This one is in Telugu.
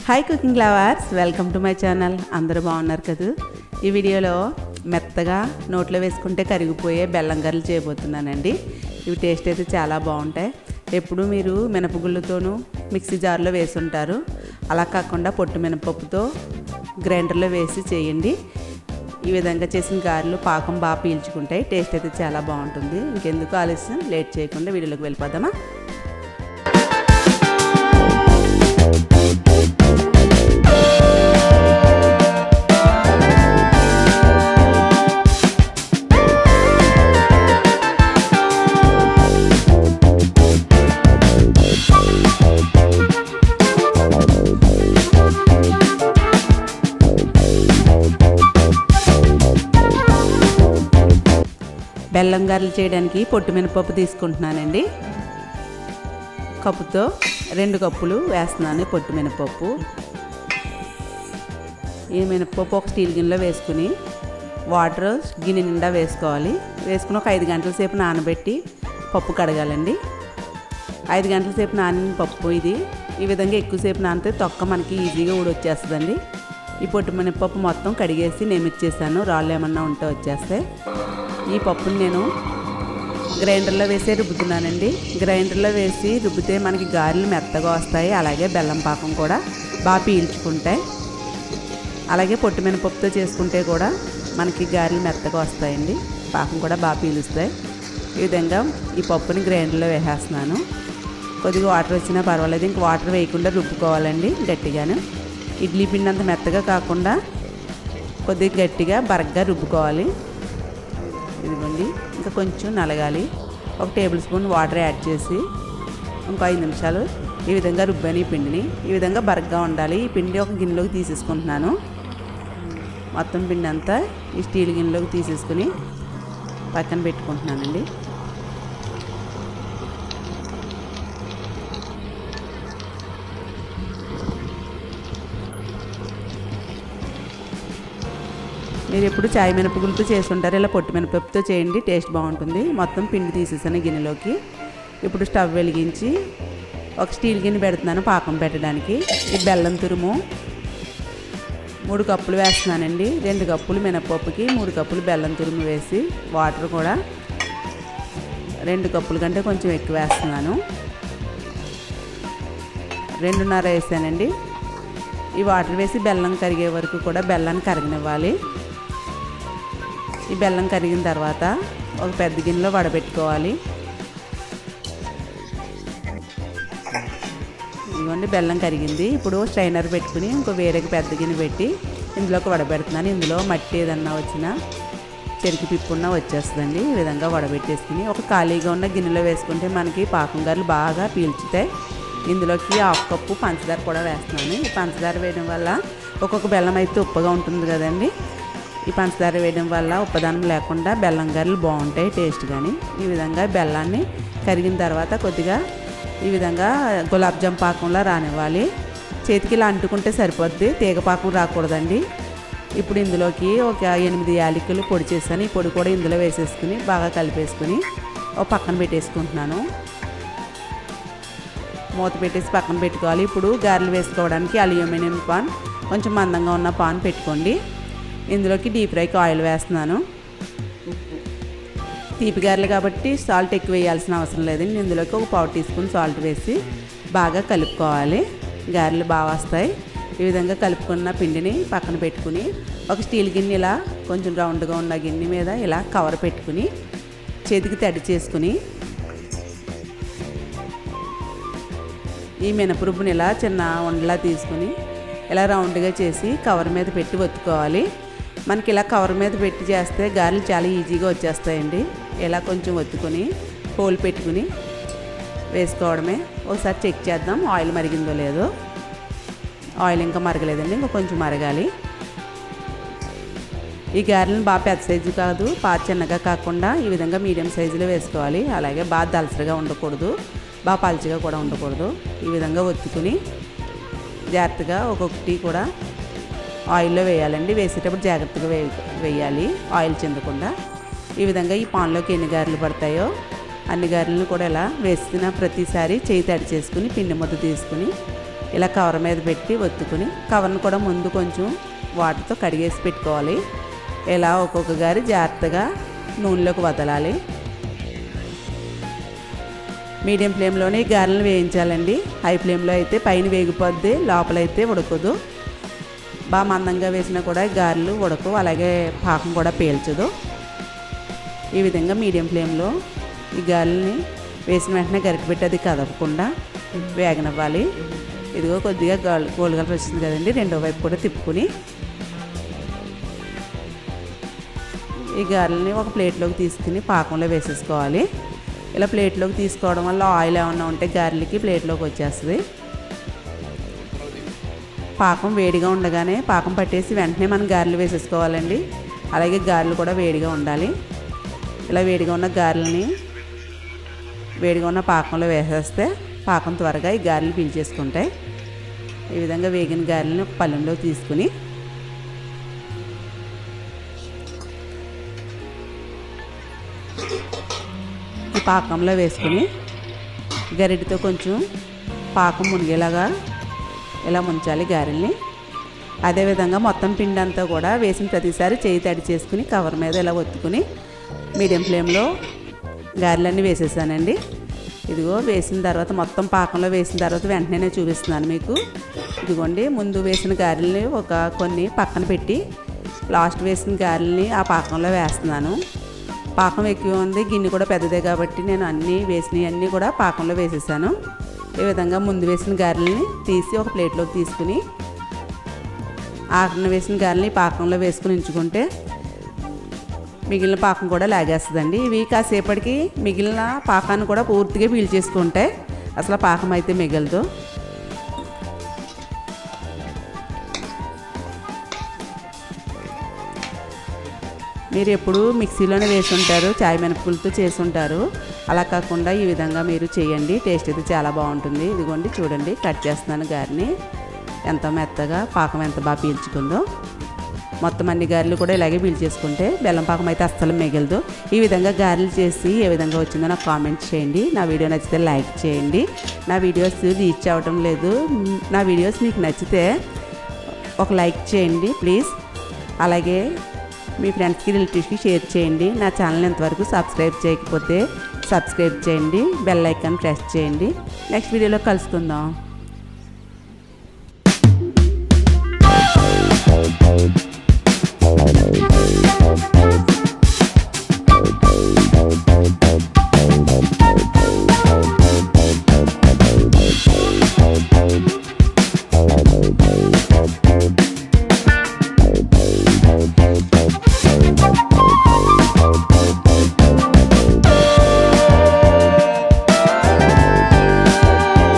Hi cooking lovers welcome to my channel అందరూ బాగున్నారు కదా ఈ వీడియోలో మెత్తగా నోట్లో వేసుకుంటే కరిగిపోయే బెల్లం గర్రలు చేయబోతున్నానండి ఇవి టేస్ట్ అయితే చాలా బాగుంటాయి ఎప్పుడు మీరు మినపగుళ్ళతోనూ మిక్సీ జార్లో వేసి ఉంటారు అలా కాకుండా పొట్టు మినపప్పుతో గ్రైండర్లో వేసి చేయండి ఈ విధంగా చేసిన గారెలు పాకం బాగా పీల్చుకుంటాయి టేస్ట్ అయితే చాలా బాగుంటుంది ఇంకెందుకు ఆలస్యం లేట్ చేయకుండా వీడియోలోకి వెళ్ళిపోదామా బెల్లం గారెలు చేయడానికి పొట్టు మినపప్పు తీసుకుంటున్నానండి కప్పుతో రెండు కప్పులు వేస్తున్నాను పొట్టు మినపప్పు ఈ మినపప్పు ఒక స్టీల్ గిన్నెలో వేసుకుని వాటర్ గిన్నె నిండా వేసుకోవాలి వేసుకుని ఒక ఐదు గంటల సేపు నానబెట్టి పప్పు కడగాలండి ఐదు గంటల సేపు నానిన పప్పు ఇది ఈ విధంగా ఎక్కువసేపు నానితే తొక్క మనకి ఈజీగా ఊడొచ్చేస్తుందండి ఈ పొట్టు మినపప్పు మొత్తం కడిగేసి నేమిచ్చేసాను రాళ్ళు ఏమన్నా ఉంటే వచ్చేస్తాయి ఈ పప్పుని నేను గ్రైండర్లో వేసి రుబ్బుతున్నానండి గ్రైండర్లో వేసి రుబ్బితే మనకి గారెలు మెత్తగా వస్తాయి అలాగే బెల్లం పాకం కూడా బాగా పీల్చుకుంటాయి అలాగే పొట్టు మినపప్పుతో చేసుకుంటే కూడా మనకి గారెలు మెత్తగా వస్తాయండి పాకం కూడా బాగా పీలుస్తాయి ఈ విధంగా ఈ పప్పుని గ్రైండర్లో వేసేస్తున్నాను కొద్దిగా వాటర్ వచ్చినా పర్వాలేదు ఇంక వాటర్ వేయకుండా రుబ్బుకోవాలండి గట్టిగాను ఇడ్లీ పిండి అంత మెత్తగా కాకుండా కొద్దిగా గట్టిగా బరగ్గా రుబ్బుకోవాలి ఇదిగోండి ఇంకా కొంచెం నలగాలి ఒక టేబుల్ స్పూన్ వాటర్ యాడ్ చేసి ఇంకో ఐదు నిమిషాలు ఈ విధంగా రుబ్బాను ఈ పిండిని ఈ విధంగా బరగ్గా ఉండాలి ఈ పిండి ఒక గిన్నెలోకి తీసేసుకుంటున్నాను మొత్తం పిండి అంతా ఈ స్టీల్ గిన్నెలోకి తీసేసుకుని పక్కన పెట్టుకుంటున్నానండి మీరు ఎప్పుడు చాయ్ మినపగులతో చేసి ఉంటారు ఇలా పొట్టు మినపప్పుతో చేయండి టేస్ట్ బాగుంటుంది మొత్తం పిండి తీసేసాను గిన్నెలోకి ఇప్పుడు స్టవ్ వెలిగించి ఒక స్టీల్ గిన్నె పెడుతున్నాను పాకం పెట్టడానికి ఈ బెల్లం తురుము మూడు కప్పులు వేస్తున్నానండి రెండు కప్పులు మినపప్పుకి మూడు కప్పులు బెల్లం తురుము వేసి వాటర్ కూడా రెండు కప్పుల కంటే కొంచెం ఎక్కువ వేస్తున్నాను రెండున్నర వేసానండి ఈ వాటర్ వేసి బెల్లం కరిగే వరకు కూడా బెల్లాన్ని కరగనివ్వాలి ఈ బెల్లం కరిగిన తర్వాత ఒక పెద్ద గిన్నెలో వడబెట్టుకోవాలి ఇదిగోండి బెల్లం కరిగింది ఇప్పుడు స్ట్రైనర్ పెట్టుకుని ఇంకో వేరే పెద్ద గిన్నె పెట్టి ఇందులోకి వడబెడుతున్నాను ఇందులో మట్టి ఏదన్నా వచ్చినా చెరికి పిప్పున్నా వచ్చేస్తుందండి ఈ విధంగా వడబెట్టేసుకుని ఒక ఖాళీగా ఉన్న గిన్నెలో వేసుకుంటే మనకి పాకం గారులు బాగా పీల్చుతాయి ఇందులోకి హాఫ్ కప్పు పంచదార కూడా వేస్తున్నాను ఈ పంచదార వేయడం వల్ల ఒక్కొక్క బెల్లం అయితే ఉప్పగా ఉంటుంది కదండి ఈ పంచదార వేయడం వల్ల ఉప్పదనం లేకుండా బెల్లం గారెలు బాగుంటాయి టేస్ట్ కానీ ఈ విధంగా బెల్లాన్ని కరిగిన తర్వాత కొద్దిగా ఈ విధంగా గులాబ్ జామ్ పాకంలో రానివ్వాలి చేతికి ఇలా అంటుకుంటే సరిపోద్ది తీగ పాకం రాకూడదండి ఇప్పుడు ఇందులోకి ఒక ఎనిమిది యాలకులు పొడి చేశాను ఈ పొడి కూడా ఇందులో వేసేసుకుని బాగా కలిపేసుకుని ఒక పక్కన పెట్టేసుకుంటున్నాను మూత పెట్టేసి పక్కన పెట్టుకోవాలి ఇప్పుడు గారెలు వేసుకోవడానికి అల్యూమినియం పాన్ కొంచెం మందంగా ఉన్న పాన్ పెట్టుకోండి ఇందులోకి డీప్ ఫ్రైకి ఆయిల్ వేస్తున్నాను తీపి గారెలు కాబట్టి సాల్ట్ ఎక్కువ వేయాల్సిన అవసరం లేదండి ఇందులోకి ఒక పావు టీ స్పూన్ సాల్ట్ వేసి బాగా కలుపుకోవాలి గారెలు బాగా వస్తాయి ఈ విధంగా కలుపుకున్న పిండిని పక్కన పెట్టుకుని ఒక స్టీల్ గిన్నె ఇలా కొంచెం రౌండ్గా ఉన్న గిన్నె మీద ఇలా కవర్ పెట్టుకుని చేతికి తడి చేసుకుని ఈ మినపరుబ్బుని ఇలా చిన్న ఉండలా తీసుకుని ఇలా రౌండ్గా చేసి కవర్ మీద పెట్టి ఒత్తుకోవాలి మనకి ఇలా కవర్ మీద పెట్టి చేస్తే గారెలు చాలా ఈజీగా వచ్చేస్తాయండి ఇలా కొంచెం ఒత్తుకొని హోల్ పెట్టుకుని వేసుకోవడమే ఒకసారి చెక్ చేద్దాం ఆయిల్ మరిగిందో లేదో ఆయిల్ ఇంకా మరగలేదండి ఇంకా కొంచెం మరగాలి ఈ గారెలను బాగా పెద్ద సైజు కాదు బాగా చిన్నగా కాకుండా ఈ విధంగా మీడియం సైజులో వేసుకోవాలి అలాగే బాగా దలసరిగా ఉండకూడదు బాగా పలుచగా కూడా ఉండకూడదు ఈ విధంగా ఒత్తుకుని జాగ్రత్తగా ఒక్కొక్కటి కూడా ఆయిల్లో వేయాలండి వేసేటప్పుడు జాగ్రత్తగా వే వేయాలి ఆయిల్ చెందకుండా ఈ విధంగా ఈ పాన్లోకి ఎన్ని గారెలు పడతాయో అన్ని గారెలను కూడా ఇలా వేసిన ప్రతిసారి చేయి తడి చేసుకుని పిండి ముద్ద తీసుకుని ఇలా కవర్ మీద పెట్టి ఒత్తుకుని కవర్ని కూడా ముందు కొంచెం వాటర్తో కడిగేసి పెట్టుకోవాలి ఇలా ఒక్కొక్క గారి జాగ్రత్తగా నూనెలోకి వదలాలి మీడియం ఫ్లేమ్లోనే ఈ గారెలను వేయించాలండి హై ఫ్లేమ్లో అయితే పైన వేగిపోద్ది లోపలైతే ఉడకదు బాగా మందంగా వేసినా కూడా గారెలు ఉడకవు అలాగే పాకం కూడా పీల్చదు ఈ విధంగా మీడియం ఫ్లేమ్లో ఈ గారెల్ని వేసిన వెంటనే గరిటె పెట్టి అది కదపకుండా వేగనివ్వాలి ఇదిగో కొద్దిగా గోల్డ్ గోల్డ్ కలర్ వచ్చింది కదండి రెండో వైపు కూడా తిప్పుకుని ఈ గారెల్ని ఒక ప్లేట్లోకి తీసుకుని పాకంలో వేసేసుకోవాలి ఇలా ప్లేట్లోకి తీసుకోవడం వల్ల ఆయిల్ ఏమన్నా ఉంటే గారెలకి ప్లేట్లోకి వచ్చేస్తుంది పాకం వేడిగా ఉండగానే పాకం పట్టేసి వెంటనే మనం గారెలు వేసేసుకోవాలండి అలాగే గారెలు కూడా వేడిగా ఉండాలి ఇలా వేడిగా ఉన్న గారెలని వేడిగా ఉన్న పాకంలో వేసేస్తే పాకం త్వరగా ఈ గారెలు పీల్చేసుకుంటాయి ఈ విధంగా వేగిన గారెలని ఒక పళ్ళెంలో తీసుకుని ఈ పాకంలో వేసుకుని గరిటెతో కొంచెం పాకం మునిగేలాగా ఇలా ముంచాలి గారెల్ని అదేవిధంగా మొత్తం పిండి అంతా కూడా వేసిన ప్రతిసారి చేయి తడి చేసుకుని కవర్ మీద ఇలా ఒత్తుకుని మీడియం ఫ్లేమ్లో గారెలన్నీ వేసేసానండి ఇదిగో వేసిన తర్వాత మొత్తం పాకంలో వేసిన తర్వాత వెంటనే నేను చూపిస్తున్నాను మీకు ఇదిగోండి ముందు వేసిన గారెల్ని ఒక కొన్ని పక్కన పెట్టి లాస్ట్ వేసిన గారెల్ని ఆ పాకంలో వేస్తున్నాను పాకం ఎక్కువ ఉంది గిన్నె కూడా పెద్దదే కాబట్టి నేను అన్నీ వేసినవి అన్నీ కూడా పాకంలో వేసేసాను ఈ విధంగా ముందు వేసిన గారెల్ని తీసి ఒక ప్లేట్లోకి తీసుకుని ఆఖరిన వేసిన గారెల్ని పాకంలో వేసుకుని ఉంచుకుంటే మిగిలిన పాకం కూడా లాగేస్తుందండి ఇవి కాసేపటికి మిగిలిన పాకాన్ని కూడా పూర్తిగా పీల్చేసుకుంటే అసలు పాకం అయితే మిగలదు మీరు ఎప్పుడు మిక్సీలోనే వేసి ఉంటారు చాయ్ మినపగులతో చేసి ఉంటారు అలా కాకుండా ఈ విధంగా మీరు చేయండి టేస్ట్ అయితే చాలా బాగుంటుంది ఇదిగోండి చూడండి కట్ చేస్తున్నాను గారిని ఎంత మెత్తగా పాకం ఎంత బాగా పీల్చుకుందో మొత్తం అన్ని గారెలు కూడా ఇలాగే పీల్చేసుకుంటే బెల్లం పాకం అయితే అస్సలు మిగలదు ఈ విధంగా గారెలు చేసి ఏ విధంగా వచ్చిందో నాకు కామెంట్ చేయండి నా వీడియో నచ్చితే లైక్ చేయండి నా వీడియోస్ రీచ్ అవ్వటం లేదు నా వీడియోస్ మీకు నచ్చితే ఒక లైక్ చేయండి ప్లీజ్ అలాగే మీ ఫ్రెండ్స్కి రిలేటివ్స్కి షేర్ చేయండి నా ఛానల్ ఎంతవరకు సబ్స్క్రైబ్ చేయకపోతే సబ్స్క్రైబ్ చేయండి బెల్ ఐకాన్ ప్రెస్ చేయండి నెక్స్ట్ వీడియోలో కలుసుకుందాం Thank you.